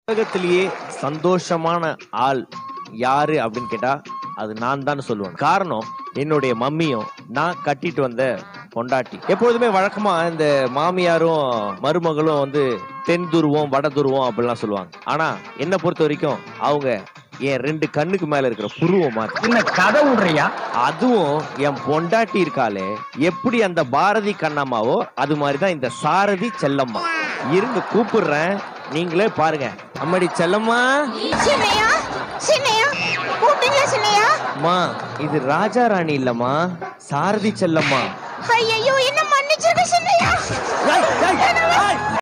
உலகத்திலேயே சந்தோஷமான ஆள் யாரு அப்படின்னு கேட்டா அது நான் தான் சொல்லுவேன் காரணம் என்னுடைய மம்மியும் நான் கட்டிட்டு வந்த பொண்டாட்டி எப்பொழுதுமே வழக்கமா இந்த மாமியாரும் மருமகளும் வந்து தென் துருவம் வட துருவம் அப்படிலாம் சொல்லுவாங்க ஆனா என்ன பொறுத்த வரைக்கும் அவங்க என் ரெண்டு கண்ணுக்கு மேல இருக்கிற புருவம் மாதிரி என்ன கதை விடுறியா அதுவும் என் பொண்டாட்டி இருக்காளே எப்படி அந்த பாரதி கண்ணம்மாவோ அது மாதிரி தான் இந்த சாரதி செல்லம்மா இருங்க கூப்பிடுறேன் நீங்களே பாருங்க அம்மாடி செல்லம்மா சின்னையா சின்னையா கூப்பிட்டீங்களா சின்னையா அம்மா இது ராஜா ராணி இல்லம்மா சாரதி செல்லம்மா ஐயோ என்ன மன்னிச்சிருக்க சின்னையா ஏய், ஏய், ஏய்.